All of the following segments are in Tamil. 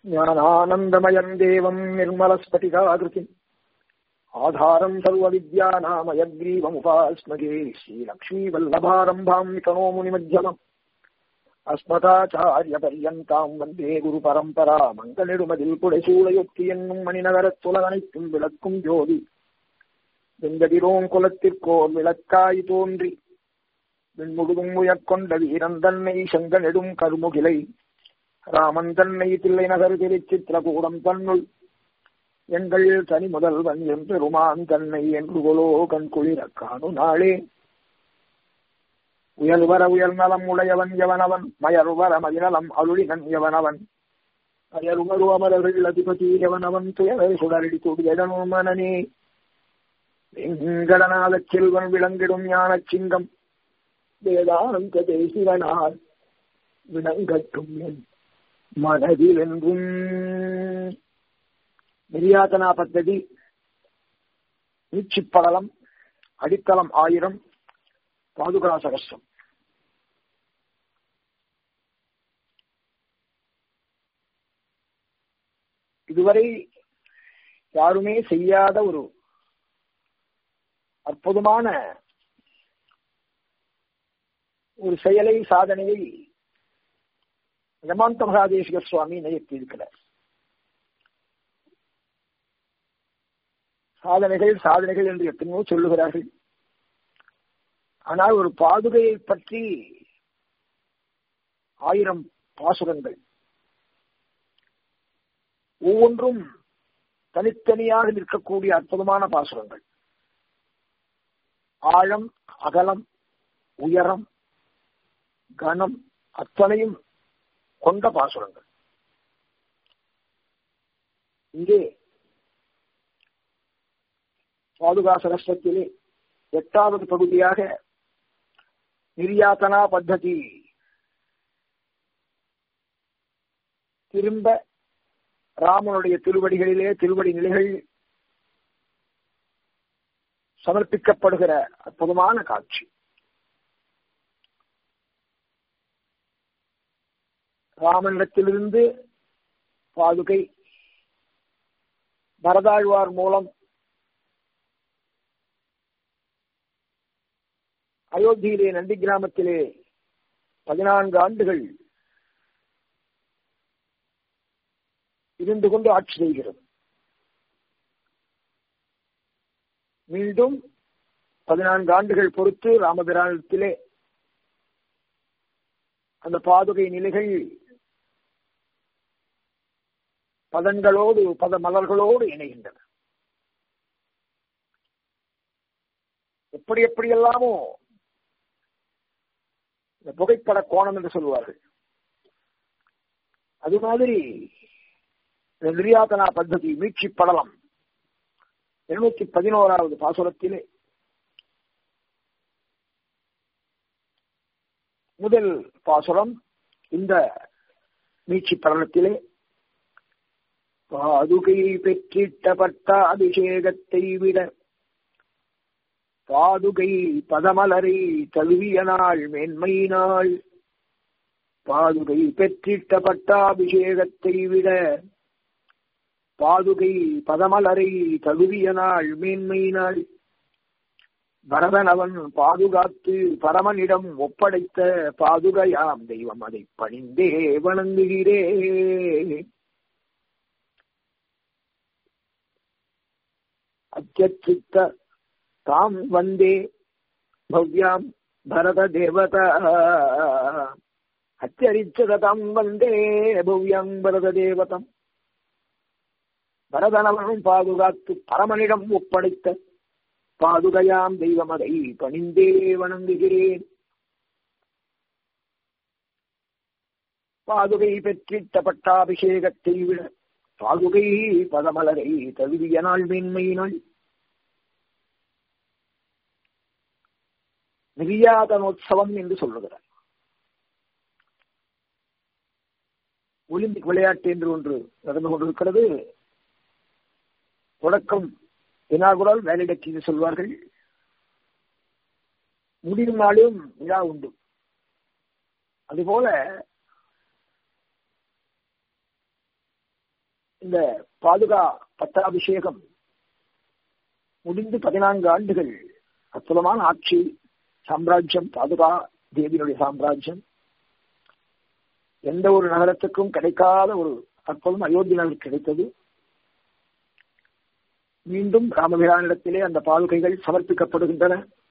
ज्ञानानन्दमयम् देवम् निर्मलस्फटिकाकृतिम् आधारम् सर्वविद्यानामयग्रीवमुपास्मगे श्रीलक्ष्मीवल्लभारम्भाम् वितनो मुनिमध्यमम् अस्मदाचार्यपर्यन्ताम् वन्दे குருபரம்பரா மங்கநெடுமதில் புடைசூழையொத்தி என்னும் மணிநகரத்துலகனைத்தும் விளக்கும் ஜோதி வெங்கதிரோம் குலத்திற்கோர் விளக்காய் தோன்றி விண்முழுதும் உயர்கொண்ட வீரன் தன்னை செங்க நெடும் கருமுகிலை ராமன் தன்னை தில்லை நகர் திருச்சித்திரகூடம் தன்னுள் எங்கள் தனி முதல்வன் எம்பெருமான் தன்னை என்று கொலோ கண் குளிர காணு நாளே உயர்வர உயர் நலம் உடையவன் எவனவன் மயர்வர மதிநலம் அருளினன் எவனவன் அயர்வரு அமரர்கள் அதிபதி எவனவன் துயரை சுடரடி துடியடனோ மனனே வெங்கடநாதச் செல்வன் விளங்கிடும் ஞானச் சிங்கம் வேதாந்த தேசிவனால் விளங்கட்டும் என் மனதில் என்றும் நிர்யாதனா பத்ததி நீச்சிப்படலம் அடித்தளம் ஆயிரம் பாதுகா சகசம் இதுவரை யாருமே செய்யாத ஒரு அற்புதமான ஒரு செயலை சாதனையை ரமாந்த மகாதேசிக சுவாமி நிகழ்த்தியிருக்கிறார் சாதனைகள் சாதனைகள் என்று எத்தனையோ சொல்லுகிறார்கள் ஆனால் ஒரு பாதுகையை பற்றி ஆயிரம் பாசுரங்கள் ஒவ்வொன்றும் தனித்தனியாக நிற்கக்கூடிய அற்புதமான பாசுரங்கள் ஆழம் அகலம் உயரம் கனம் அத்தனையும் கொண்ட பாசுரங்கள் இங்கே பாதுகா சகஸ்வத்திலே எட்டாவது பகுதியாக நிர்யாத்தனா பத்ததி திரும்ப ராமனுடைய திருவடிகளிலே திருவடி நிலைகள் சமர்ப்பிக்கப்படுகிற அற்புதமான காட்சி ராமனிடத்திலிருந்து பாதுகை பரதாழ்வார் மூலம் அயோத்தியிலே நந்தி கிராமத்திலே பதினான்கு ஆண்டுகள் இருந்து கொண்டு ஆட்சி செய்கிறது மீண்டும் பதினான்கு ஆண்டுகள் பொறுத்து ராமபிரானத்திலே அந்த பாதுகை நிலைகள் பதங்களோடு பத மலர்களோடு இணைகின்றன எப்படி எப்படியெல்லாமோ இந்த புகைப்பட கோணம் என்று சொல்லுவார்கள் அது மாதிரி நிர்யாதனா பத்ததி மீட்சி படலம் இருநூத்தி பதினோராவது பாசுரத்திலே முதல் பாசுரம் இந்த மீட்சி படலத்திலே பாதுகை பெற்றிட்டப்பட்ட அபிஷேகத்தை விட பாதுகை பதமலரை தழுவிய நாள் மேன்மை நாள் பாதுகை பெற்றிட்ட பட்டாபிஷேகத்தை விட பாதுகை பதமலரை தழுவிய நாள் மேன்மை நாள் பரதன் அவன் பாதுகாத்து பரமனிடம் ஒப்படைத்த பாதுகையாம் தெய்வம் அதை பணிந்தே வணங்குகிறே அத்தியச்சித்த தாம் வந்தே பவ்யாம் பரத தேவதா அச்சரிச்சதாம் வந்தே பவ்யாம் பரத தேவதம் பரதனவனும் பாதுகாத்து பரமனிடம் ஒப்படைத்த பாதுகையாம் தெய்வமதை பணிந்தே வணங்குகிறேன் பாதுகை பெற்றிட்ட பட்டாபிஷேகத்தை விட பாதுகை பதமலரை தழுவிய நாள் மேன்மையினாள் நிர்யாதனோத்சவம் என்று சொல்லுகிறார் ஒலிம்பிக் விளையாட்டு என்று ஒன்று நடந்து கொண்டிருக்கிறது தொடக்கம் இனாகுரல் வேலிடேட் என்று சொல்வார்கள் முடியும் நாளும் விழா உண்டு அதுபோல இந்த பாதுகா பட்டாபிஷேகம் முடிந்து பதினான்கு ஆண்டுகள் அற்புதமான ஆட்சி சாம்ராஜ்யம் பாதுகா தேவியினுடைய சாம்ராஜ்யம் எந்த ஒரு நகரத்துக்கும் கிடைக்காத ஒரு அற்புதம் அயோத்தி நகருக்கு கிடைத்தது மீண்டும் ராமபிரானிடத்திலே அந்த பாதுகைகள் சமர்ப்பிக்கப்படுகின்றன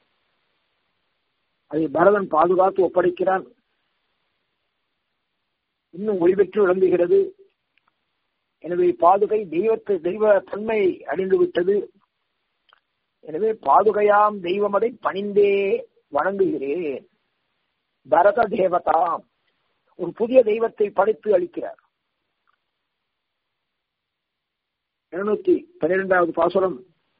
அதை பரதன் பாதுகாத்து ஒப்படைக்கிறான் இன்னும் ஒளிபெற்று விளங்குகிறது எனவே பாதுகை தெய்வத்தை தெய்வ தன்மை அடைந்து விட்டது எனவே பாதுகையாம் தெய்வமதை பணிந்தே வணங்குகிறேன் பரத தேவதாம் ஒரு புதிய தெய்வத்தை படைத்து அளிக்கிறார் இருநூத்தி பன்னிரெண்டாவது பாசுரம்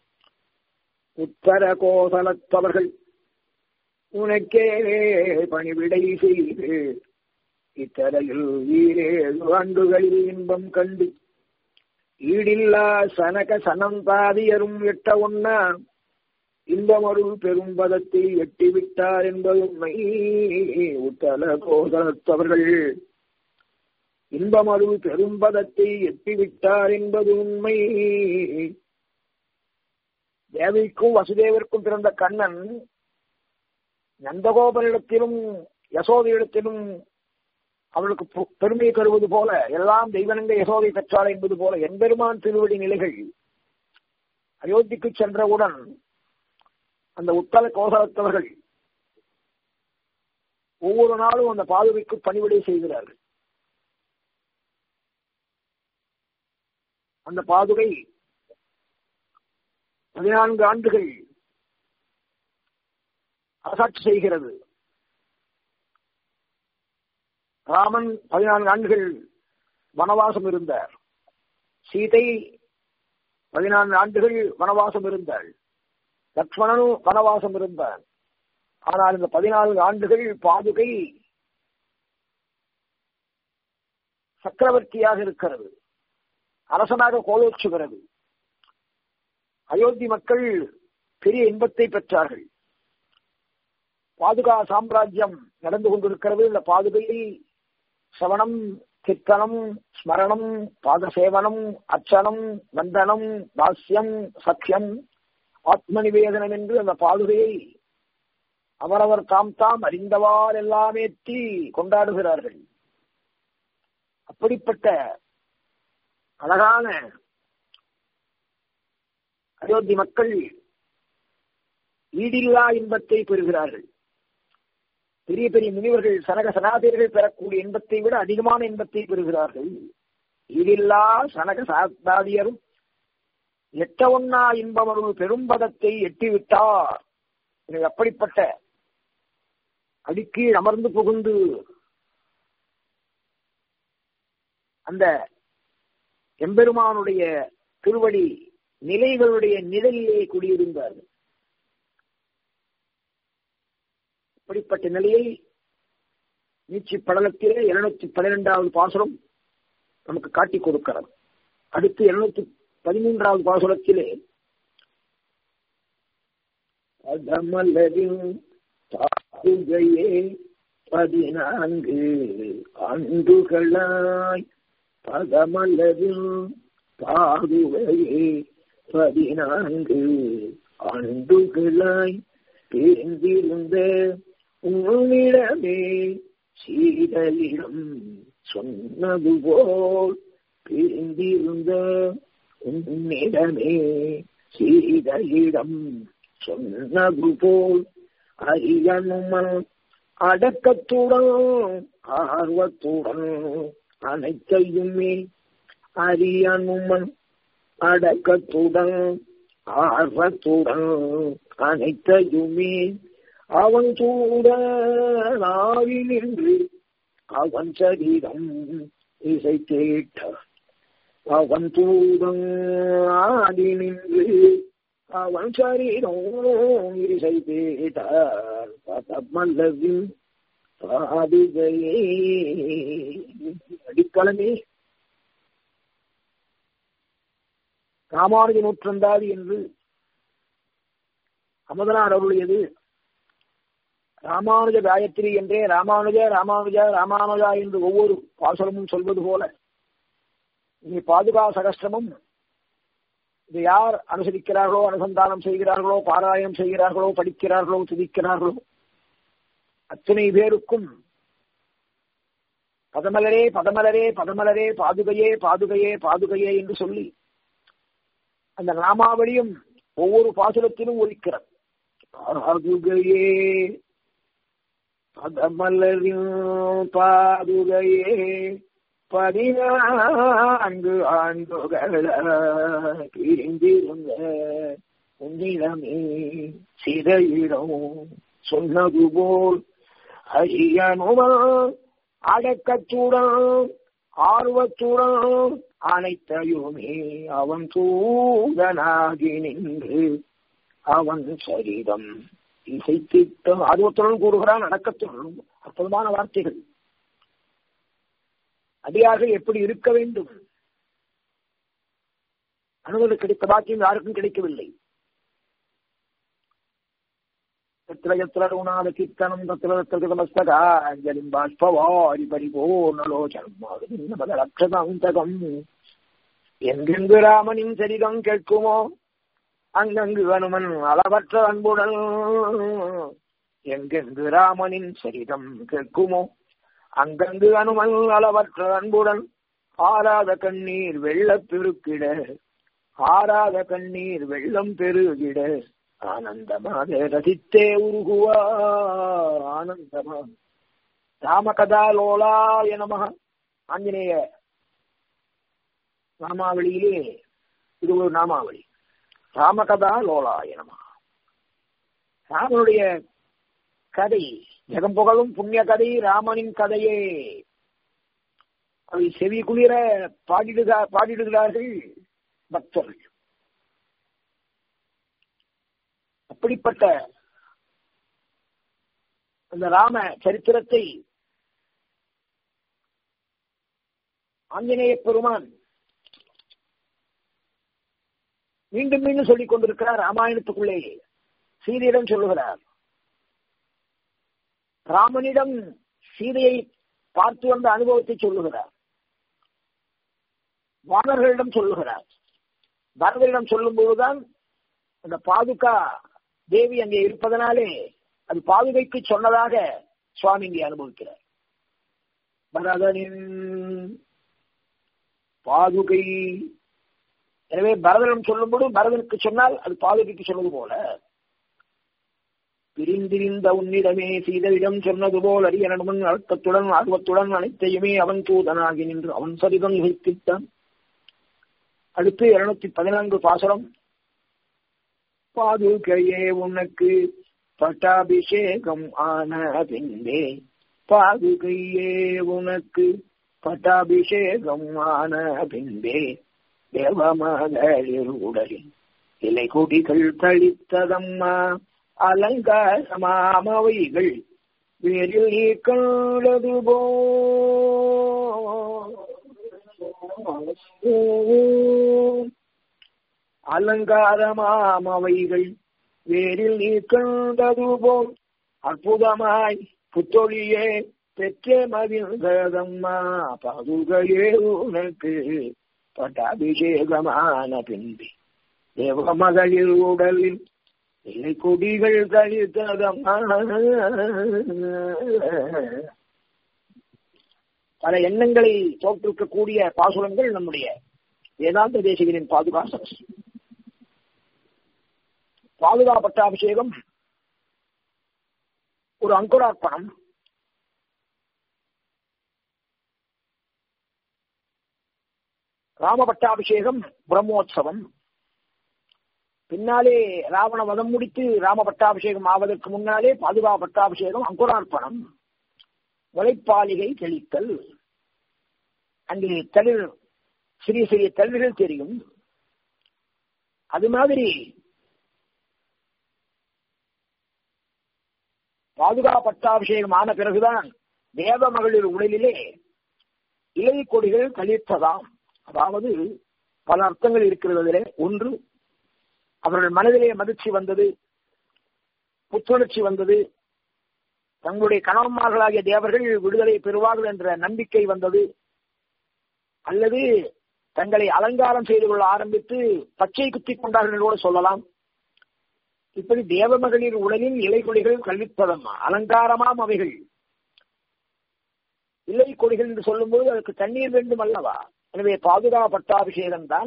உத்தர கோசலத்தவர்கள் உனக்கே பணிவிடை செய்து இத்தரையில் ஈரேழு ஆண்டுகளில் இன்பம் கண்டு ஈடில்லா சனக சனந்தாதியரும் எட்ட ஒன்னா இன்பமருள் பெரும் பதத்தில் எட்டிவிட்டார் என்பது உண்மை உத்தல கோதலத்தவர்கள் இன்பமருள் பெரும் பதத்தை எட்டிவிட்டார் என்பது உண்மை தேவிக்கும் வசுதேவருக்கும் பிறந்த கண்ணன் நந்தகோபனிடத்திலும் யசோதையிடத்திலும் அவளுக்கு பெருமை தருவது போல எல்லாம் தெய்வனங்க யசோதை பெற்றாள் என்பது போல எம்பெருமான் திருவடி நிலைகள் அயோத்திக்கு சென்றவுடன் அந்த உத்தல கோசலத்தவர்கள் ஒவ்வொரு நாளும் அந்த பாதுகைக்கு பணிவிடை செய்கிறார்கள் அந்த பாதுகை பதினான்கு ஆண்டுகள் அரசாட்சி செய்கிறது ராமன் பதினான்கு ஆண்டுகள் வனவாசம் இருந்தார் சீதை பதினான்கு ஆண்டுகள் வனவாசம் இருந்தாள் லக்ஷ்மணனும் வனவாசம் இருந்தான் ஆனால் இந்த பதினான்கு ஆண்டுகள் பாதுகை சக்கரவர்த்தியாக இருக்கிறது அரசனாக கோலோச்சுகிறது அயோத்தி மக்கள் பெரிய இன்பத்தை பெற்றார்கள் பாதுகா சாம்ராஜ்யம் நடந்து கொண்டிருக்கிறது இந்த பாதுகையில் சவணம் கீர்த்தனம் ஸ்மரணம் பாதசேவனம் அர்ச்சனம் வந்தனம் தாஸ்யம் சக்கியம் ஆத்ம நிவேதனம் என்று அந்த பாதுகையை அவரவர் தாம் தாம் அறிந்தவாறு எல்லாமேற்றி கொண்டாடுகிறார்கள் அப்படிப்பட்ட அழகான அயோத்தி மக்கள் ஈடில்லா இன்பத்தை பெறுகிறார்கள் பெரிய பெரிய முனிவர்கள் சனக சனாதியர்கள் பெறக்கூடிய இன்பத்தை விட அதிகமான இன்பத்தை பெறுகிறார்கள் ஈடில்லா சனக சாதாதியரும் எட்ட ஒன்னா இன்பமருள் பெரும்பதத்தை எட்டிவிட்டார் எனக்கு அப்படிப்பட்ட அடிக்கீழ் அமர்ந்து புகுந்து அந்த எம்பெருமானுடைய திருவடி நிலைகளுடைய நிழலிலே குடியிருந்தார்கள் இப்படிப்பட்ட நிலையை நீச்சி படலத்திலே இருநூத்தி பன்னிரெண்டாவது பாசுரம் நமக்கு காட்டிக் கொடுக்கிறது அடுத்து இருநூத்தி பதிமூன்றாவது பாசுரத்திலே பதமலரின் தாக்குகையே பதினான்கு ஆண்டுகளாய் பதமலரின் பாதுகையே பதினான்கு ஆண்டுகளாய் தேர்ந்திருந்த உன்னிடமே சீதலிடம் சொன்னது போல் பிரிந்திருந்த உன்னிடமே சீதலிடம் சொன்னது போல் அரியனுமன் அடக்கத்துடன் ஆர்வத்துடன் அனைத்தையுமே அரியனுமன் அடக்கத்துடன் ஆர்வத்துடன் அனைத்தையுமே அவன் கூட நாவி நின்று அவன் சரீரம் இசை கேட்ட அவன் தூதம் ஆடி நின்று அவன் சரீரம் இசை கேட்டார் பதமல்லவின் பாதுகையே அடிக்கலமே ராமானுஜ நூற்றந்தாதி என்று அமதனார் அருளியது ராமானுஜ காயத்ரி என்றே ராமானுஜ ராமானுஜ ராமானுஜா என்று ஒவ்வொரு பாசனமும் சொல்வது போல இனி பாதுகா சகஸ்திரமும் இது யார் அனுசரிக்கிறார்களோ அனுசந்தானம் செய்கிறார்களோ பாராயணம் செய்கிறார்களோ படிக்கிறார்களோ துதிக்கிறார்களோ அத்தனை பேருக்கும் பதமலரே பதமலரே பதமலரே பாதுகையே பாதுகையே பாதுகையே என்று சொல்லி அந்த நாமாவளியும் ஒவ்வொரு பாசுரத்திலும் ஒலிக்கிறது பாதுகையே பதமலரின் பாதுகையே பதினான்கு ஆண்டுகள் பிரிந்திருந்த உன்னிடமே சிறையிடம் சொன்னது போல் ஹரியனுமல் அடக்கத்துடன் ஆர்வத்துடன் அனைத்தையுமே அவன் தூதனாகி நின்று அவன் சரிதம் இசைத்திட்டம் ஆர்வத்துடன் கூறுகிறான் அடக்கத்துடன் அற்புதமான வார்த்தைகள் அடியார்கள் எப்படி இருக்க வேண்டும் அனுமதி கிடைத்த பாக்கியம் யாருக்கும் கிடைக்கவில்லை எத்திர எத்திர ரகுநாத கீர்த்தனம் தத்திர தத்திரமஸ்தகாஞ்சலிம் பாஷ்பவாரி பரிபூர்ணலோச்சனம் எங்கெங்கு ராமனின் சரிதம் கேட்குமோ அங்கங்கு அனுமன் அளவற்ற அன்புடன் எங்கெங்கு ராமனின் சரிதம் கேட்குமோ அங்கங்கு அனுமன் அளவற்ற அன்புடன் ஆறாத கண்ணீர் வெள்ளப் பெருக்கிட ஆறாத கண்ணீர் வெள்ளம் பெருகிட ஆனந்தமாக ரசித்தே உருகுவா ஆனந்தமா ராமகதா லோலாய நமக ஆஞ்சநேய நாமாவளியிலே இது ஒரு நாமாவளி ராமகதா லோலாய நமக ராமனுடைய கதை ஜெகம் புகழும் புண்ணிய கதை ராமனின் கதையே அதை செவி குளிர பாடிடுகா பாடிடுகிறார்கள் பக்தர்கள் அப்படிப்பட்ட அந்த ராம சரித்திரத்தை ஆஞ்சநேய பெருமான் மீண்டும் மீண்டும் சொல்லிக் கொண்டிருக்கிறார் ராமாயணத்துக்குள்ளே சீதையிடம் சொல்லுகிறார் ராமனிடம் சீதையை பார்த்து வந்த அனுபவத்தை சொல்லுகிறார் வானர்களிடம் சொல்லுகிறார் பரதரிடம் சொல்லும் போதுதான் அந்த பாதுகா தேவி அங்கே இருப்பதனாலே அது பாதுகைக்கு சொன்னதாக சுவாமி இங்கே அனுபவிக்கிறார் பரதனின் பாதுகை எனவே பரதனிடம் சொல்லும்போது பரதனுக்கு சொன்னால் அது பாதுகைக்கு சொன்னது போல பிரிந்திருந்த உன்னிடமே சீதையிடம் சொன்னது போல் அரியனுடன் அழுத்தத்துடன் ஆர்வத்துடன் அனைத்தையுமே அவன் தூதனாகி நின்று அவன் சரிதம் நிகழ்த்தித்தான் அடுத்து இருநூத்தி பதினான்கு பாசனம் பாதுகையே உனக்கு பட்டாபிஷேகம் ஆன பின்பே பாதுகையே உனக்கு பட்டாபிஷேகம் ஆன பின்பே தேவமகளிர் உடலில் இலை கொடிகள் தளித்ததம்மா அலங்காரமாமவைகள் வேறில் நீ கண்டது போ அலங்காரமாமவைகள் வேறில் நீ கண்டது போல் அற்புதமாய் புத்தொழியே பெற்றே மகிழ்ந்ததம்மா பதுகையே உனக்கு பட்டாபிஷேகமான பின்பு தேவ மகளிர் உடலில் இல்லை கொடிகள் கழித்ததம்மா பல எண்ணங்களை தோற்றுவிக்கக்கூடிய பாசுரங்கள் நம்முடைய வேதாந்த தேசிகரின் பாதுகாப்பு பாதுகா பட்டாபிஷேகம் ஒரு அங்குரார்ப்பணம் ராம பட்டாபிஷேகம் பிரம்மோற்சவம் பின்னாலே ராவண வதம் முடித்து ராம பட்டாபிஷேகம் ஆவதற்கு முன்னாலே பாதுகா பட்டாபிஷேகம் அங்குரார்ப்பணம் முளைப்பாலிகை தெளித்தல் அங்கே தளிர் சிறிய சிறிய தளிர்கள் தெரியும் அது மாதிரி பாதுகா பட்டாபிஷேகம் ஆன பிறகுதான் தேவ மகளிர் உடலிலே இலை கொடிகள் கழித்ததாம் அதாவது பல அர்த்தங்கள் இருக்கிறது அதிலே ஒன்று அவர்கள் மனதிலே மகிழ்ச்சி வந்தது புத்துணர்ச்சி வந்தது தங்களுடைய கணவன்மார்களாகிய தேவர்கள் விடுதலை பெறுவார்கள் என்ற நம்பிக்கை வந்தது அல்லது தங்களை அலங்காரம் செய்து கொள்ள ஆரம்பித்து பச்சை குத்திக் கொண்டார்கள் கூட சொல்லலாம் இப்படி தேவமகளிர் உடலில் இலை கொடிகள் கல்விப்பதம் அலங்காரமாம் அவைகள் இலை கொடிகள் என்று சொல்லும்போது அதற்கு தண்ணீர் வேண்டும் அல்லவா எனவே பாதுகா பட்டாபிஷேகம் தான்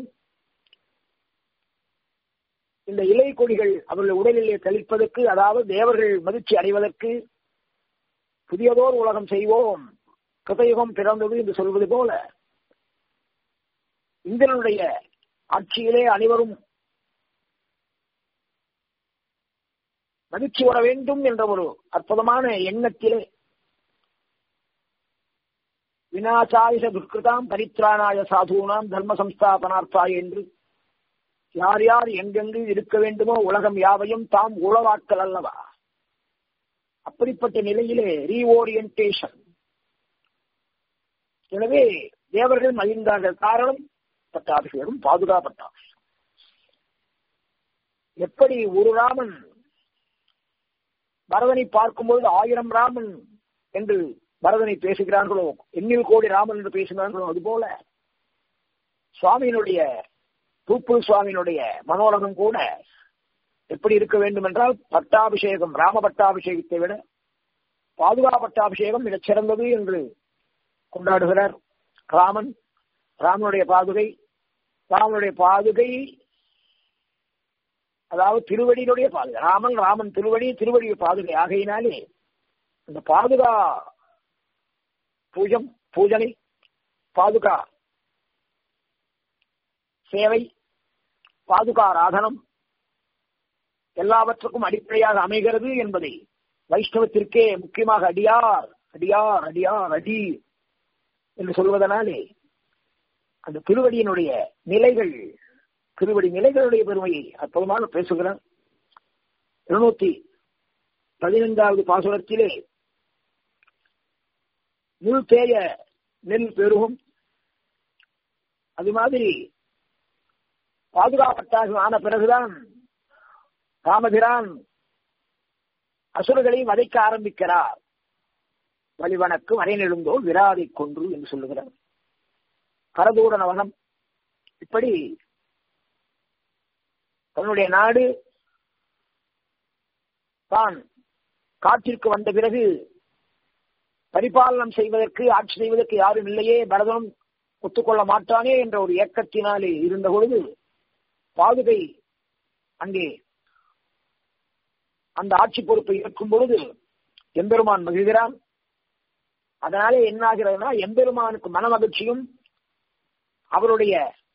இந்த இலை கொடிகள் அவர்கள் உடலிலே கழிப்பதற்கு அதாவது தேவர்கள் மகிழ்ச்சி அடைவதற்கு புதியதோர் உலகம் செய்வோம் கிருதயுகம் பிறந்தது என்று சொல்வது போல இந்திரனுடைய ஆட்சியிலே அனைவரும் மகிழ்ச்சி வர வேண்டும் என்ற ஒரு அற்புதமான எண்ணத்திலே வினாசாயிச துர்கிருதாம் பரித்ராணாய சாதுனாம் தர்ம சம்ஸ்தாபனார்த்தாய் என்று யார் யார் எங்கெங்கு இருக்க வேண்டுமோ உலகம் யாவையும் தாம் உளவாக்கல் அல்லவா அப்படிப்பட்ட நிலையிலே ரீஓரியன்டேஷன் எனவே தேவர்கள் மகிழ்ந்தார்கள் காரணம் பட்டாபிஷேகம் பாதுகாப்பட்டார் எப்படி ஒரு ராமன் பரதனை பார்க்கும்போது ஆயிரம் ராமன் என்று பரதனை பேசுகிறார்களோ எண்ணில் கோடி ராமன் என்று பேசுகிறார்களோ அதுபோல சுவாமியினுடைய தூப்புல் சுவாமியினுடைய மனோலகம் கூட எப்படி இருக்க வேண்டும் என்றால் பட்டாபிஷேகம் ராம பட்டாபிஷேகத்தை விட பாதுகா பட்டாபிஷேகம் மிகச் சிறந்தது என்று கொண்டாடுகிறார் ராமன் ராமனுடைய பாதுகை ராமனுடைய பாதுகை அதாவது திருவடியினுடைய பாதுகை ராமன் ராமன் திருவடி திருவடிய பாதுகை ஆகையினாலே அந்த பாதுகா பூஜம் பூஜனை பாதுகா சேவை பாதுகா ராதனம் எல்லாவற்றுக்கும் அடிப்படையாக அமைகிறது என்பதை வைஷ்ணவத்திற்கே முக்கியமாக அடியார் அடியார் அடியார் அடி என்று சொல்வதனாலே அந்த திருவடியினுடைய நிலைகள் திருவடி நிலைகளுடைய பெருமையை அற்புதமாக பேசுகிறார் இருநூத்தி பதினைந்தாவது பாசுரத்திலே முள் தேய நெல் பெருகும் அது மாதிரி பாதுகாப்பட்டாக ஆன பிறகுதான் ராமபிரான் அசுரர்களை வதைக்க ஆரம்பிக்கிறார் வலிவனக்கு வரைநெழுந்தோல் விராதை கொன்று என்று சொல்லுகிறார் கரதூர நவனம் இப்படி தன்னுடைய நாடு தான் காட்டிற்கு வந்த பிறகு பரிபாலனம் செய்வதற்கு ஆட்சி செய்வதற்கு யாரும் இல்லையே பரதனும் ஒத்துக்கொள்ள மாட்டானே என்ற ஒரு இயக்கத்தினாலே இருந்த பொழுது பாதுகை அங்கே அந்த ஆட்சி பொறுப்பை ஏற்கும் பொழுது எம்பெருமான் மகிழ்கிறான் அதனாலே என்ன ஆகிறதுனா எம்பெருமானுக்கு மன மகிழ்ச்சியும் அவருடைய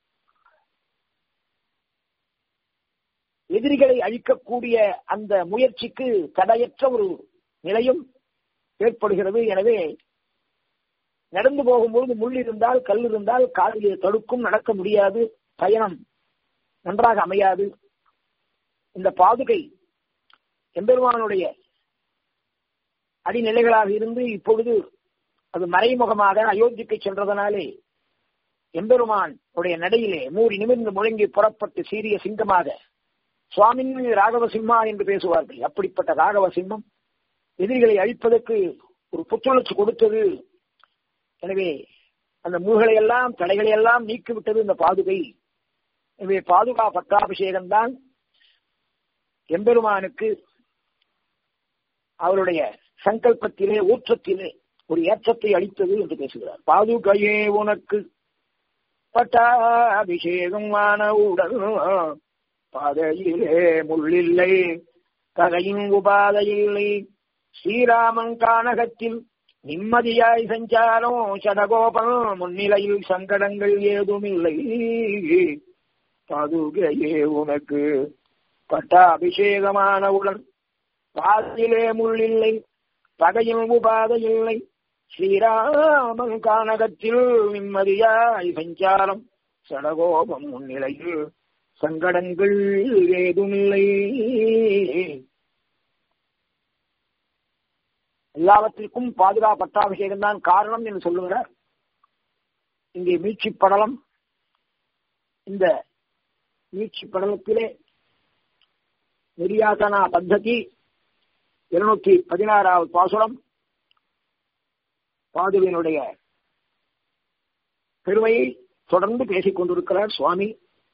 எதிரிகளை அழிக்கக்கூடிய அந்த முயற்சிக்கு தடையற்ற ஒரு நிலையும் ஏற்படுகிறது எனவே நடந்து போகும்பொழுது முள் இருந்தால் கல் இருந்தால் காலிலே தடுக்கும் நடக்க முடியாது பயணம் நன்றாக அமையாது இந்த பாதுகை எம்பெருமானுடைய அடிநிலைகளாக இருந்து இப்பொழுது அது மறைமுகமாக அயோத்திக்கு சென்றதனாலே எம்பெருமான் உடைய நடையிலே மூடி நிமிர்ந்து முழங்கி புறப்பட்டு சீரிய சிங்கமாக சுவாமின் ராகவ சிம்மா என்று பேசுவார்கள் அப்படிப்பட்ட ராகவ சிம்மம் எதிரிகளை அழிப்பதற்கு ஒரு புத்துணர்ச்சி கொடுத்தது எனவே அந்த மூகளை எல்லாம் தடைகளை எல்லாம் நீக்கிவிட்டது இந்த பாதுகை எனவே பாதுகா பட்டாபிஷேகம் தான் எம்பெருமானுக்கு அவருடைய சங்கல்பத்திலே ஊற்றத்திலே ஒரு ஏற்றத்தை அளித்தது என்று பேசுகிறார் பாதுகையே உனக்கு பட்டாபிஷேகம் ஆனவுடன் பாதையிலே முள்ளில்லை கதையும் உபாதையில்லை ஸ்ரீராமன் கானகத்தில் நிம்மதியாய் சஞ்சாரம் சடகோபம் முன்னிலையில் சங்கடங்கள் ஏதுமில்லை பாதுகையே உனக்கு பட்டாபிஷேகமானவுடன் பாதியிலே முள்ளில்லை பகையும் உபாதை இல்லை ஸ்ரீராமன் கானகத்தில் நிம்மதியாய் சஞ்சாரம் சடகோபம் முன்னிலையில் சங்கடங்கள் ஏதுமில்லை எல்லாவற்றிற்கும் பாதுகா பட்டாபிஷேகம் தான் காரணம் என்று சொல்லுகிறார் இங்கே மீட்சி படலம் இந்த மீட்சி படலத்திலே நிர்யாசனா பத்ததி இருநூற்றி பதினாறாவது பாசுரம் பாதுவினுடைய பெருமையை தொடர்ந்து பேசிக் கொண்டிருக்கிறார் சுவாமி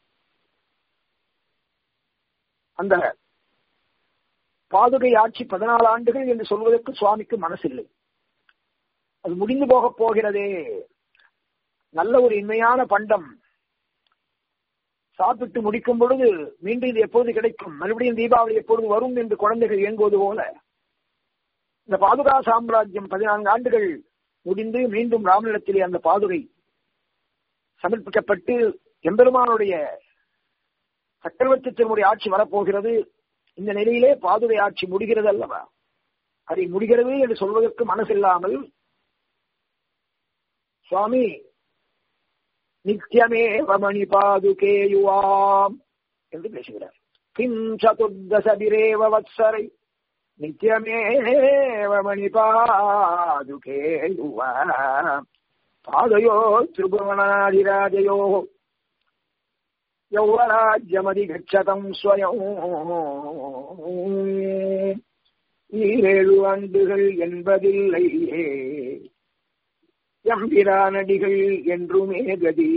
அந்த பாதுகை ஆட்சி பதினாலு ஆண்டுகள் என்று சொல்வதற்கு சுவாமிக்கு மனசில்லை அது முடிந்து போகப் போகிறதே நல்ல ஒரு இன்மையான பண்டம் சாப்பிட்டு முடிக்கும் பொழுது மீண்டும் இது எப்போது கிடைக்கும் மறுபடியும் தீபாவளி எப்பொழுது வரும் என்று குழந்தைகள் இயங்குவது போல இந்த பாதுகா சாம்ராஜ்யம் பதினான்கு ஆண்டுகள் முடிந்து மீண்டும் ராமனிடத்திலே அந்த பாதுகை சமர்ப்பிக்கப்பட்டு எம்பெருமானுடைய சக்கரவர்த்தியினுடைய ஆட்சி வரப்போகிறது இந்த நிலையிலே பாதுகை ஆட்சி முடிகிறது அல்லவா அதை முடிகிறது என்று சொல்வதற்கு மனசில்லாமல் சுவாமி நித்தியமே வமணி பாதுகே யுவாம் என்று பேசுகிறார் கிம் சதுர்தசபிரேவ வத்சரை நித்தியமேவ மணி பாதுகே யுவாம் பாதயோ திரிபுவனாதிராஜயோ யௌவராஜ்யமதிகச்சதம் ஸ்வயம் ஈரேழு ஆண்டுகள் என்பதில்லையே எம்பிரானடிகள் என்றுமே கதி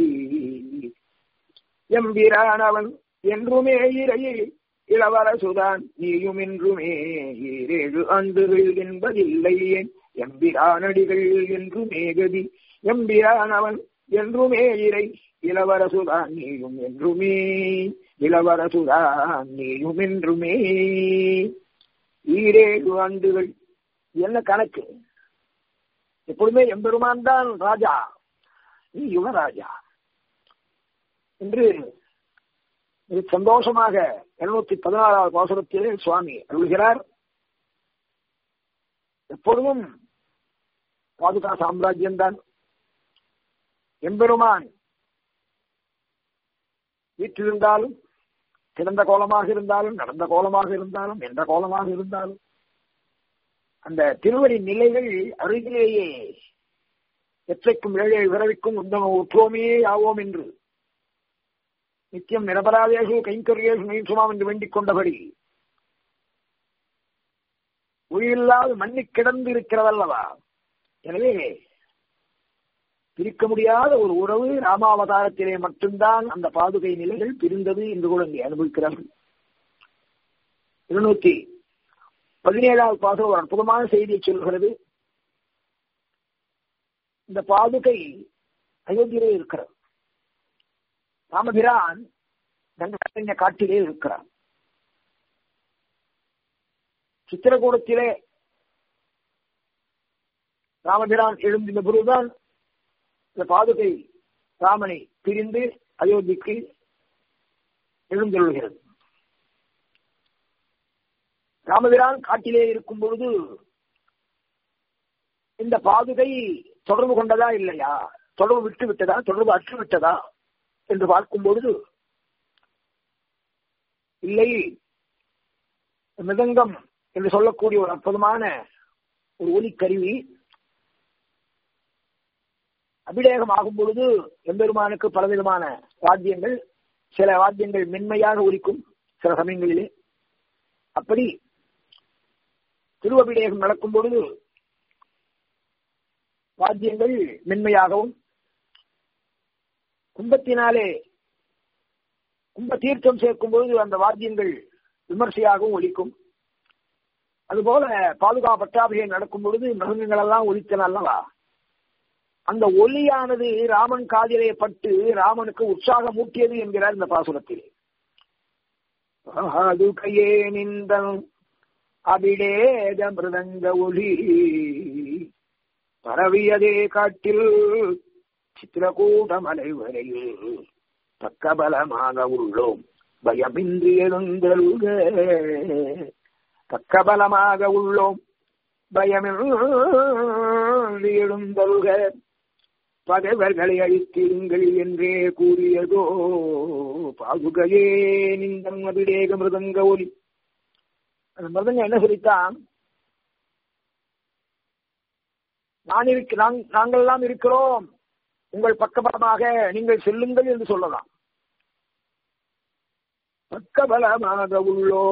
எம்பிரானவன் என்றுமே இறையே இளவரசுதான் நீயும் என்றுமே ஈரேழு ஆண்டுகள் என்பதில்லை எம்பிரானடிகள் என்றுமே கதி எம்பிரானவன் என்றுமே இறை இளவரசுதான் நீயும் என்றுமே இளவரசுதான் நீயும் என்றுமே ஈரேழு ஆண்டுகள் என்ன கணக்கு எப்பொழுதுமே எம்பெருமான் தான் ராஜா நீ யுவராஜா என்று மிக சந்தோஷமாக இருநூத்தி பதினாறாவது பாசுரத்திலே சுவாமி அருள்கிறார் எப்பொழுதும் பாதுகா சாம்ராஜ்யம் தான் எம்பெருமான் வீற்றிருந்தாலும் கிடந்த கோலமாக இருந்தாலும் நடந்த கோலமாக இருந்தாலும் எந்த கோலமாக இருந்தாலும் அந்த திருவடி நிலைகள் அருகிலேயே எற்றைக்கும் ஏழை விரவிக்கும் உந்தம உற்றோமே ஆவோம் என்று நித்தியம் நிரபராதேசு கைங்கரியேசு நெய்சுமாம் என்று வேண்டிக் கொண்டபடி உயிரில்லாது மண்ணி கிடந்து இருக்கிறதல்லவா எனவே பிரிக்க முடியாத ஒரு உறவு ராமாவதாரத்திலே மட்டும்தான் அந்த பாதுகை நிலைகள் பிரிந்தது என்று கூட இங்கே அனுபவிக்கிறார்கள் இருநூத்தி பதினேழாவது பாசம் ஒரு அற்புதமான செய்தியை சொல்கிறது இந்த பாதுகை அயோத்தியிலே இருக்கிறது ராமபிரான் கங்கரண்ய காட்டிலே இருக்கிறார் சித்திரகூடத்திலே ராமபிரான் எழுந்திருந்த பொழுதுதான் இந்த பாதுகை ராமனை பிரிந்து அயோத்திக்கு எழுந்தொள்கிறது ராமபிரான் காட்டிலே இருக்கும் பொழுது இந்த பாதுகை தொடர்பு கொண்டதா இல்லையா தொடர்பு விட்டு விட்டதா தொடர்பு அற்று விட்டதா என்று பார்க்கும் பொழுது இல்லை மிதங்கம் என்று சொல்லக்கூடிய ஒரு அற்புதமான ஒரு ஒலிக்கருவி அபிடேகம் ஆகும் பொழுது எம்பெருமானுக்கு பலவிதமான வாத்தியங்கள் சில வாத்தியங்கள் மென்மையாக ஒலிக்கும் சில சமயங்களிலே அப்படி திருவபிடேகம் நடக்கும் பொழுது வாத்தியங்கள் மென்மையாகவும் கும்பத்தினாலே கும்ப தீர்த்தம் சேர்க்கும் பொழுது அந்த வாத்தியங்கள் விமர்சையாகவும் ஒலிக்கும் அதுபோல பாதுகா பட்டாபிஷேகம் நடக்கும் பொழுது மிருகங்கள் எல்லாம் ஒலித்தன அல்லவா அந்த ஒலியானது ராமன் காதிலே பட்டு ராமனுக்கு உற்சாகம் ஊட்டியது என்கிறார் இந்த பாசுரத்திலே பாதுகையே நிந்தன் அபிடேத மிருதங்க ஒளி பரவியதே காட்டில் சித்திரகூட மலை வரையில் பக்கபலமாக உள்ளோம் பயமின்றி எழுந்தருக பக்கபலமாக உள்ளோம் பயமின்றி எழுந்தருக பகைவர்களை அழித்திருங்கள் என்றே கூறியதோ பாதுகையே நிந்தம் அபிடேக மிருதங்க ஒலி அந்த மிருதங்க என்ன சொல்லித்தான் நான் இருக்க நாங்கள் எல்லாம் இருக்கிறோம் உங்கள் பக்கபலமாக நீங்கள் செல்லுங்கள் என்று சொல்லலாம் பக்கபலமாக உள்ளோ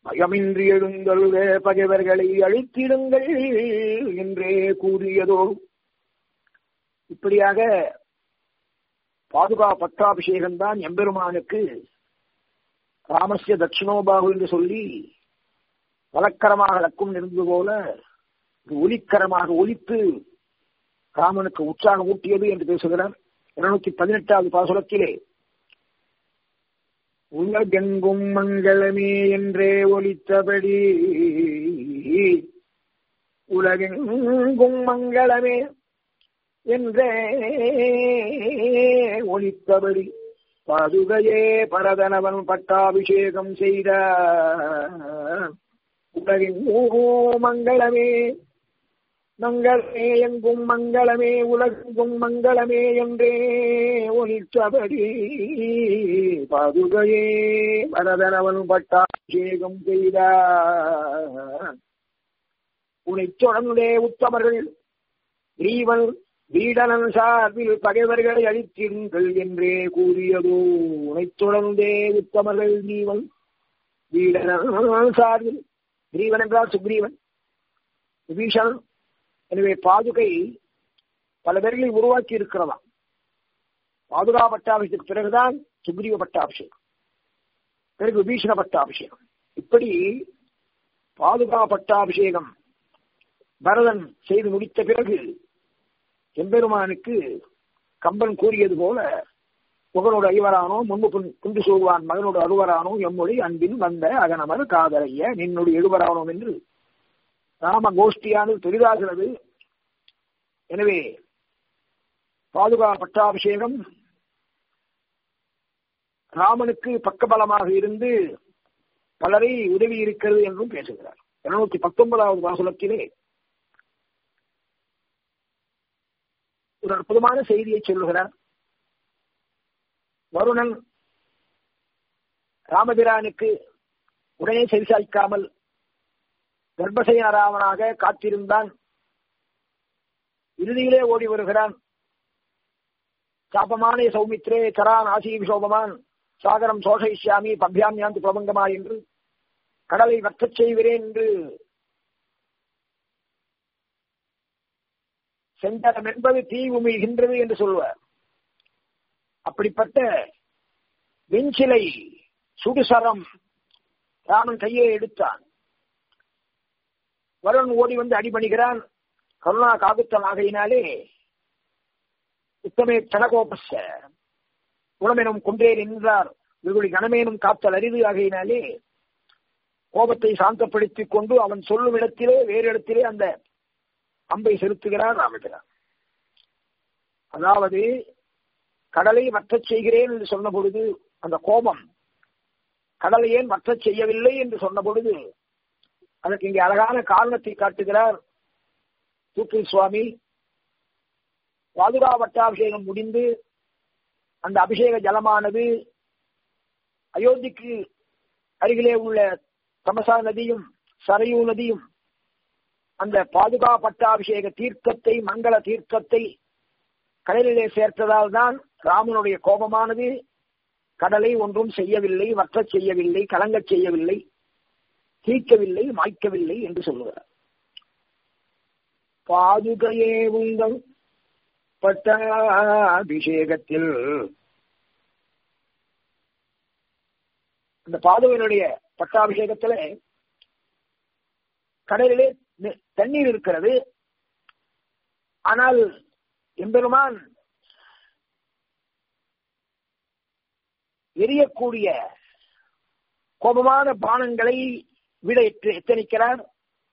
பயமின்றி எழுந்தருக பகைவர்களை அழித்திடுங்கள் என்றே கூறியதோ இப்படியாக பாதுகா பட்டாபிஷேகம் தான் எம்பெருமானுக்கு ராமசிய தட்சிணோபாகு என்று சொல்லி வழக்கரமாக லக்கும் இருந்தது போல ஒலிக்கரமாக ஒலித்து ராமனுக்கு உற்சாகம் ஊட்டியது என்று பேசுகிறார் இருநூத்தி பதினெட்டாவது பாசுரத்திலே உலகெங்கும் மங்களமே என்றே ஒலித்தபடி உலகெங்கும் மங்களமே என்றே ஒலித்தபடி பாதுகையே பரதனவன் பட்டாபிஷேகம் செய்த உலகெங்கும் மங்களமே மங்களமே எங்கும் மங்களமே உலகெங்கும் மங்களமே என்றே ஒலித்தபடி பாதுகையே பரதனவன் பட்டாபிஷேகம் செய்த உனை தொடர்ந்தே உத்தமர்கள் கிரீவன் வீடனன் சார்பில் பகைவர்களை அழித்திருங்கள் என்றே கூறியதோ உனைத் தொடர்ந்தே உத்தமர்கள் கிரீவன் வீடனன் சார்பில் கிரீவன் என்றால் சுக்ரீவன் விபீஷன் எனவே பாதுகை பல பேர்களை உருவாக்கி இருக்கிறதாம் பாதுகா பட்டாபிஷேகத்துக்கு பிறகுதான் சுக்ரீவ பட்டாபிஷேகம் பிறகு விபீஷண பட்டாபிஷேகம் இப்படி பாதுகா பட்டாபிஷேகம் பரதன் செய்து முடித்த பிறகு எம்பெருமானுக்கு கம்பன் கூறியது போல முகனோடு ஐவரானோ முன்பு குண்டு சூழ்வான் மகனோடு அறுவரானோ எம்மொழி அன்பின் வந்த அகனமர் காதலைய நின்னோடு எழுவரானோம் என்று ராம கோஷ்டியானது பெரிதாகிறது எனவே பாதுகா பட்டாபிஷேகம் ராமனுக்கு பக்கபலமாக இருந்து பலரை உதவி இருக்கிறது என்றும் பேசுகிறார் இருநூத்தி பத்தொன்பதாவது வாசலத்திலே ஒரு அற்புதமான செய்தியை சொல்லுகிறார் வருணன் ராமபிரானுக்கு உடனே செவிசாய்க்காமல் கர்ப்பசயன ராமனாக காத்திருந்தான் இறுதியிலே ஓடி வருகிறான் சாபமானே சௌமித்ரே கரான் ஆசி சோபமான் சாகரம் சோஷயிஷ்யாமி பப்யாமியாந்து பிரபங்கமா என்று கடலை வற்றச் செய்கிறேன் என்று செந்தனம் என்பது தீ உமிழ்கின்றது என்று சொல்வார் அப்படிப்பட்ட வெஞ்சிலை சுடுசரம் ராமன் கையை எடுத்தான் வருண் ஓடி வந்து அடிபணிகிறான் கருணா காகுத்தன் ஆகையினாலே உத்தமே தனகோபஸ்ய குணமெனும் கொன்றேன் என்றார் வெகுளி கணமேனும் காத்தல் அரிது ஆகையினாலே கோபத்தை சாந்தப்படுத்திக் கொண்டு அவன் சொல்லும் இடத்திலே வேறு இடத்திலே அந்த அம்பை செலுத்துகிறார் ராமபிரான் அதாவது கடலை வற்றச் செய்கிறேன் என்று சொன்ன பொழுது அந்த கோபம் கடலை ஏன் வற்றச் செய்யவில்லை என்று சொன்ன பொழுது அதற்கு இங்கே அழகான காரணத்தை காட்டுகிறார் தூக்கில் சுவாமி பாதுகா பட்டாபிஷேகம் முடிந்து அந்த அபிஷேக ஜலமானது அயோத்திக்கு அருகிலே உள்ள தமசா நதியும் சரையூ நதியும் அந்த பாதுகா பட்டாபிஷேக தீர்க்கத்தை மங்கள தீர்க்கத்தை கடலிலே சேர்த்ததால் தான் ராமனுடைய கோபமானது கடலை ஒன்றும் செய்யவில்லை வற்றச் செய்யவில்லை கலங்கச் செய்யவில்லை தீர்க்கவில்லை மாய்க்கவில்லை என்று சொல்லுகிறார் பாதுகையே உங்கள் பட்டாபிஷேகத்தில் அந்த பாதுகையினுடைய பட்டாபிஷேகத்துல கடலிலே தண்ணீர் இருக்கிறது ஆனால் எம்பெருமான் எரியக்கூடிய கோபமான பானங்களை விட எத்தனிக்கிறார்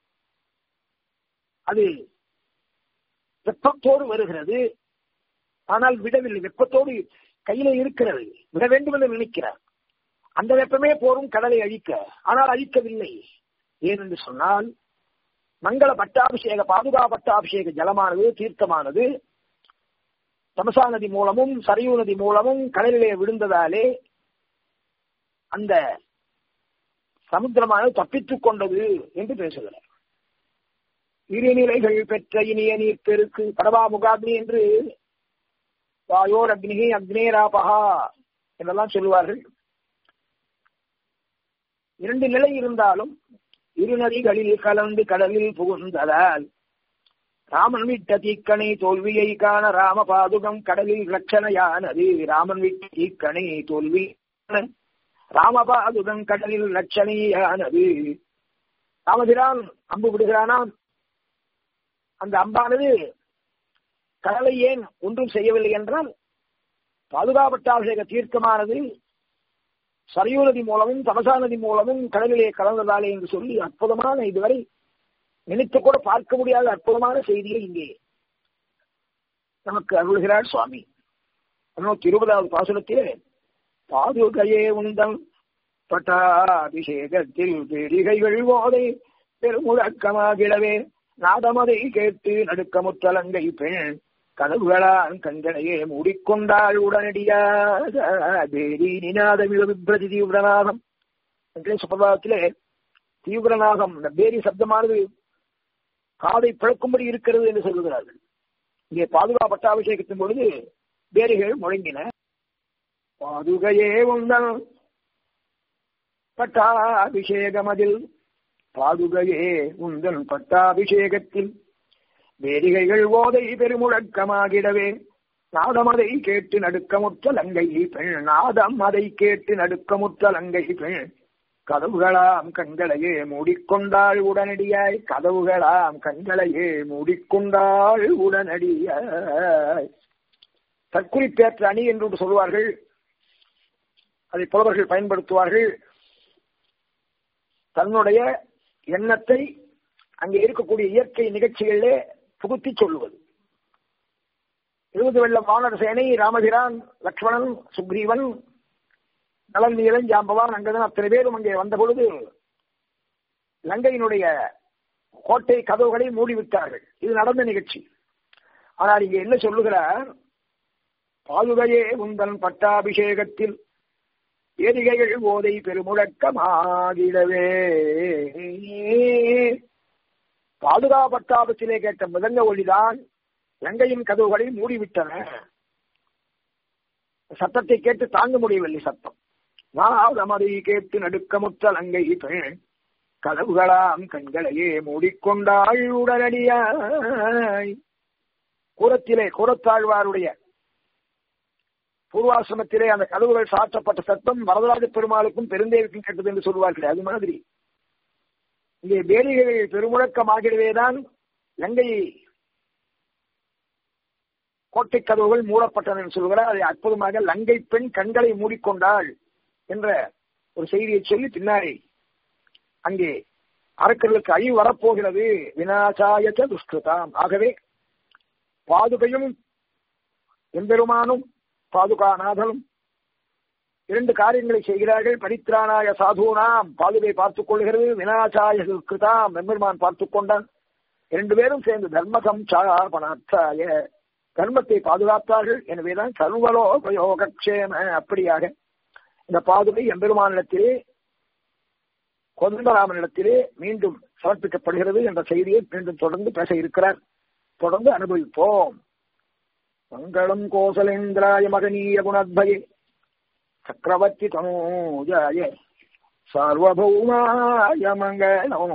அது வெப்பத்தோடு வருகிறது ஆனால் விடவில்லை வெப்பத்தோடு கையில இருக்கிறது விட வேண்டும் என்று நினைக்கிறார் அந்த வெப்பமே போரும் கடலை அழிக்க ஆனால் அழிக்கவில்லை ஏனென்று சொன்னால் மங்கள பட்டாபிஷேக பாதுகா பட்டாபிஷேக ஜலமானது தீர்த்தமானது தமசா நதி மூலமும் சரையூ நதி மூலமும் கடலிலே விழுந்ததாலே அந்த சமுத்திரமானது தப்பித்துக் கொண்டது என்று பேசுகிறார் இருநிலைகள் பெற்ற இனிய நீர் பெருக்கு படவா முகாக்னி என்று வாயோர் அக்னி அக்னேராபகா என்றெல்லாம் சொல்லுவார்கள் இரண்டு நிலை இருந்தாலும் இரு நதிகளில் கலந்து கடலில் புகுந்ததால் ராமன் விட்ட தீக்கணை தோல்வியை காண ராம பாதுகம் கடலில் ரட்சணையானது ராமன் விட்ட தீக்கணை தோல்வி ராமபாதுகம் கடலில் ரட்சணையானது ராமபிரான் அம்பு விடுகிறானாம் அந்த அம்பானது கடலை ஏன் ஒன்றும் செய்யவில்லை என்றால் பாதுகாப்பட்டாபிஷேக தீர்க்கமானது சரையூ நதி மூலமும் தமசா நதி மூலமும் கடலிலே கலந்ததாலே என்று சொல்லி அற்புதமான இதுவரை நினைத்து கூட பார்க்க முடியாத அற்புதமான செய்தியை இங்கே நமக்கு அருள்கிறார் சுவாமி இருநூத்தி இருபதாவது பாசுரத்திலே பாதுகையே உந்தம் பட்டாபிஷேகத்தில் பெரிகைகள் ஓதை பெருமுழக்கமாகிடவே நாதமதை கேட்டு நடுக்கமுற்றலங்கை பெண் கதவுகளான் கண்களையே மூடிக்கொண்டாள் உடனடியாக பேரி நிநாதமிழ விப்ரதி தீவிரநாதம் வெங்கடேச பிரபாவத்திலே தீவிரநாகம் இந்த பேரி சப்தமானது காதை பிளக்கும்படி இருக்கிறது என்று சொல்லுகிறார்கள் இங்கே பாதுகா பட்டாபிஷேகத்தின் பொழுது பேரிகள் முழங்கின பாதுகையே உந்தன் பட்டாபிஷேகமதில் பாதுகையே உந்தன் பட்டாபிஷேகத்தில் வேதிகைகள் ஓதை பெருமுழக்கமாகிடவே நாதம் அதை கேட்டு நடுக்கமுற்ற லங்கை பெண் நாதம் அதை கேட்டு நடுக்கமுற்ற லங்கை பெண் கதவுகளாம் கண்களையே மூடிக்கொண்டாள் உடனடியாய் கதவுகளாம் கண்களையே மூடிக்கொண்டாள் உடனடியாய் தற்குறிப்பேற்ற அணி என்று சொல்வார்கள் அதை புலவர்கள் பயன்படுத்துவார்கள் தன்னுடைய எண்ணத்தை அங்கே இருக்கக்கூடிய இயற்கை நிகழ்ச்சிகளிலே புகுத்தி சொல்லுவது இருபது வெள்ளம் வானர சேனை ராமபிரான் லக்ஷ்மணன் சுக்ரீவன் நலன் நீலன் ஜாம்பவான் அங்கதான் அத்தனை பேரும் அங்கே வந்த பொழுது லங்கையினுடைய கோட்டை கதவுகளை மூடிவிட்டார்கள் இது நடந்த நிகழ்ச்சி ஆனால் இங்கே என்ன சொல்லுகிறார் பாதுகையே உந்தன் பட்டாபிஷேகத்தில் ஏரிகைகள் போதை பெருமுழக்கமாகிடவே பாதுகா பட்டாபத்திலே கேட்ட மிதங்க ஒளிதான் லங்கையின் கதவுகளை மூடிவிட்டன சத்தத்தை கேட்டு தாங்க முடியவில்லை சத்தம் நாதமதை கேட்டு நடுக்கமுற்ற லங்கை பெண் கதவுகளாம் கண்களையே மூடிக்கொண்டாள் உடனடியாய் கூரத்திலே கூரத்தாழ்வாருடைய பூர்வாசிரமத்திலே அந்த கதவுகள் சாற்றப்பட்ட சத்தம் வரதராஜ பெருமாளுக்கும் பெருந்தேவிக்கும் கேட்டது என்று சொல்வார்கள் அது மாதிரி இங்கே வேலிகள் பெருமுழக்கமாகிடவேதான் லங்கை கோட்டை கதவுகள் மூடப்பட்டன என்று சொல்கிறார் அதை அற்புதமாக லங்கை பெண் கண்களை மூடிக்கொண்டாள் என்ற ஒரு செய்தியை சொல்லி பின்னாடி அங்கே அரக்கர்களுக்கு அழிவு வரப்போகிறது வினாசாயச்ச துஷ்கிருதாம் ஆகவே பாதுகையும் எம்பெருமானும் பாதுகாநாதனும் இரண்டு காரியங்களை செய்கிறார்கள் பரித்ராணாய சாதுனாம் பாதுகை பார்த்துக் கொள்கிறது வினாசாய கிருதாம் எம்பெருமான் பார்த்துக் கொண்டான் இரண்டு பேரும் சேர்ந்து தர்மகம் சாபனார்த்தாய தர்மத்தை பாதுகாத்தார்கள் எனவேதான் சர்வலோகயோகக்ஷேம அப்படியாக இந்த பாதுகை எம்பெருமானிடத்திலே கொந்தராமனிடத்திலே மீண்டும் சமர்ப்பிக்கப்படுகிறது என்ற செய்தியை மீண்டும் தொடர்ந்து பேச இருக்கிறார் தொடர்ந்து அனுபவிப்போம் மங்களம் கோசலேந்திராய மகனீய குணத்பயே சக்கரவர்த்தி தனூஜாய சார்வபௌமாய மங்களம்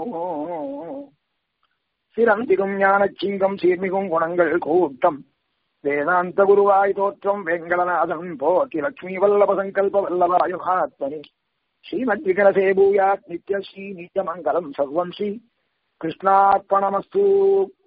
சிரந்திகும் ஞானச்சிங்கம் சீர்மிகும் குணங்கள் கூட்டம் வேதாந்த குருவாய் தோற்றம் வெங்கடநாதன் போக்கி லட்சுமி வல்லப சங்கல்ப வல்லபாய மகாத்மனி ஸ்ரீமத் விகலசே பூயாத் நித்ய ஸ்ரீ நித்யமங்கலம் சர்வம் ஸ்ரீ கிருஷ்ணார்ப்பணமஸ்து